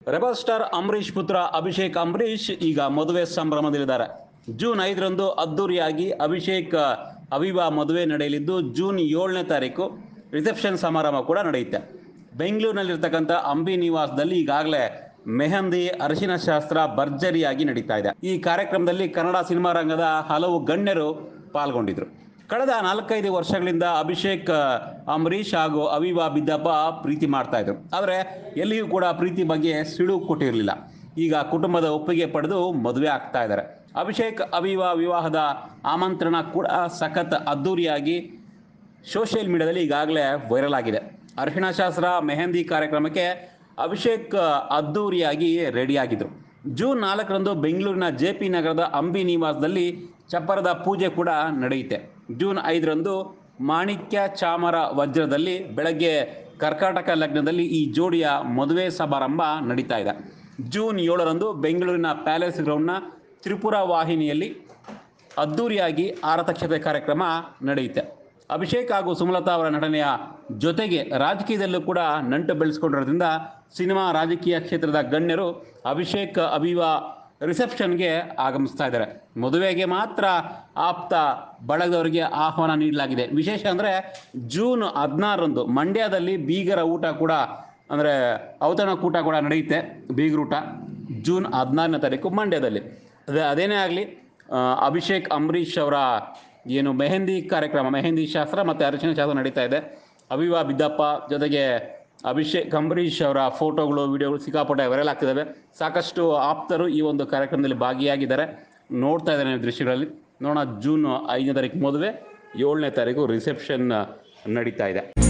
rebel star Ambareesh ಪುತ್ರ ಅಭಿಷೇಕ್ ಅಂಬರೀಷ್ ಈಗ ಮದುವೆ ಸಂಭ್ರಮದಲ್ಲಿದ್ದಾರೆ ಜೂನ್ ಐದರಂದು ಅದ್ದೂರಿಯಾಗಿ ಅಭಿಷೇಕ್ ಅವಿವಾ ಮದುವೆ ನಡೆಯಲಿದ್ದು ಜೂನ್ ಏಳನೇ ತಾರೀಕು ರಿಸೆಪ್ಷನ್ ಸಮಾರಂಭ ಕೂಡ ನಡೆಯುತ್ತೆ ಬೆಂಗಳೂರಿನಲ್ಲಿರ್ತಕ್ಕಂಥ ಅಂಬಿ ನಿವಾಸದಲ್ಲಿ ಈಗಾಗಲೇ ಮೆಹಂದಿ ಅರಿಶಿನ ಶಾಸ್ತ್ರ ಭರ್ಜರಿಯಾಗಿ ನಡೀತಾ ಇದೆ ಈ ಕಾರ್ಯಕ್ರಮದಲ್ಲಿ ಕನ್ನಡ ಸಿನಿಮಾ ರಂಗದ ಹಲವು ಗಣ್ಯರು ಪಾಲ್ಗೊಂಡಿದ್ರು ಕಳೆದ ನಾಲ್ಕೈದು ವರ್ಷಗಳಿಂದ ಅಭಿಷೇಕ್ ಅಂಬರೀಷ್ ಹಾಗೂ ಅವಿವಾ ಬಿದ್ದಪ್ಪ ಪ್ರೀತಿ ಮಾಡ್ತಾ ಇದ್ರು ಆದರೆ ಎಲ್ಲಿಯೂ ಕೂಡ ಪ್ರೀತಿ ಬಗ್ಗೆ ಸಿಡು ಕೊಟ್ಟಿರಲಿಲ್ಲ ಈಗ ಕುಟುಂಬದ ಒಪ್ಪಿಗೆ ಪಡೆದು ಮದುವೆ ಆಗ್ತಾ ಇದ್ದಾರೆ ಅಭಿಷೇಕ್ ಅವಿವಾ ವಿವಾಹದ ಆಮಂತ್ರಣ ಕೂಡ ಸಖತ್ ಅದ್ದೂರಿಯಾಗಿ ಸೋಷಿಯಲ್ ಮೀಡಿಯಾದಲ್ಲಿ ಈಗಾಗಲೇ ವೈರಲ್ ಆಗಿದೆ ಅರಿಶಿಣ ಶಾಸ್ತ್ರ ಮೆಹಂದಿ ಕಾರ್ಯಕ್ರಮಕ್ಕೆ ಅಭಿಷೇಕ್ ಅದ್ದೂರಿಯಾಗಿ ರೆಡಿಯಾಗಿದ್ದರು ಜೂನ್ ನಾಲ್ಕರಂದು ಬೆಂಗಳೂರಿನ ಜೆ ಪಿ ನಗರದ ಅಂಬಿ ನಿವಾಸದಲ್ಲಿ ಚಪ್ಪರದ ಪೂಜೆ ಕೂಡ ನಡೆಯುತ್ತೆ ಜೂನ್ ಐದರಂದು ಮಾಣಿಕ್ಯ ಚಾಮರ ವಜ್ರದಲ್ಲಿ ಬೆಳಗ್ಗೆ ಕರ್ಕಾಟಕ ಲಗ್ನದಲ್ಲಿ ಈ ಜೋಡಿಯ ಮದುವೆ ಸಮಾರಂಭ ನಡೀತಾ ಇದೆ ಜೂನ್ ಏಳರಂದು ಬೆಂಗಳೂರಿನ ಪ್ಯಾಲೇಸ್ ಗ್ರೌಂಡ್ನ ತ್ರಿಪುರ ವಾಹಿನಿಯಲ್ಲಿ ಅದ್ದೂರಿಯಾಗಿ ಆರತಕ್ಷತೆ ಕಾರ್ಯಕ್ರಮ ನಡೆಯುತ್ತೆ ಅಭಿಷೇಕ್ ಹಾಗೂ ಸುಮಲತಾ ಅವರ ನಟನೆಯ ಜೊತೆಗೆ ರಾಜಕೀಯದಲ್ಲೂ ಕೂಡ ನಂಟು ಬೆಳೆಸ್ಕೊಂಡಿರೋದ್ರಿಂದ ಸಿನಿಮಾ ರಾಜಕೀಯ ಕ್ಷೇತ್ರದ ಗಣ್ಯರು ಅಭಿಷೇಕ್ ಅಭಿವಾ ರಿಸೆಪ್ಷನ್ಗೆ ಆಗಮಿಸ್ತಾ ಇದ್ದಾರೆ ಮದುವೆಗೆ ಮಾತ್ರ ಆಪ್ತ ಬಳಗದವರಿಗೆ ಆಹ್ವಾನ ನೀಡಲಾಗಿದೆ ವಿಶೇಷ ಅಂದರೆ ಜೂನ್ ಹದಿನಾರರಂದು ಮಂಡ್ಯದಲ್ಲಿ ಬೀಗರ ಊಟ ಕೂಡ ಅಂದರೆ ಔತಣ ಕೂಟ ಕೂಡ ನಡೆಯುತ್ತೆ ಬೀಗರೂಟ ಜೂನ್ ಹದಿನಾರನೇ ತಾರೀಕು ಮಂಡ್ಯದಲ್ಲಿ ಅದೇ ಅದೇನೇ ಆಗಲಿ ಅಭಿಷೇಕ್ ಅಂಬರೀಷ್ ಅವರ ಏನು ಮೆಹಂದಿ ಕಾರ್ಯಕ್ರಮ ಮೆಹಂದಿ ಶಾಸ್ತ್ರ ಮತ್ತು ಅರಿಶಿನ ಶಾಸ್ತ್ರ ನಡೀತಾ ಇದೆ ಅವಿವಾ ಬಿದ್ದಪ್ಪ ಜೊತೆಗೆ ಅಭಿಷೇಕ್ ಅಂಬರೀಷ್ ಅವರ ಫೋಟೋಗಳು ವಿಡಿಯೋಗಳು ಸಿಕ್ಕಾಪಟ್ಟೆ ವೈರಲ್ ಆಗ್ತಿದ್ದಾವೆ ಸಾಕಷ್ಟು ಆಪ್ತರು ಈ ಒಂದು ಕಾರ್ಯಕ್ರಮದಲ್ಲಿ ಭಾಗಿಯಾಗಿದ್ದಾರೆ ನೋಡ್ತಾ ಇದ್ದಾರೆ ನೀವು ದೃಶ್ಯಗಳಲ್ಲಿ ನೋಡೋಣ ಜೂನ್ ಐದನೇ ತಾರೀಕು ಮದುವೆ ಏಳನೇ ತಾರೀಕು ರಿಸೆಪ್ಷನ್ ನಡೀತಾ ಇದೆ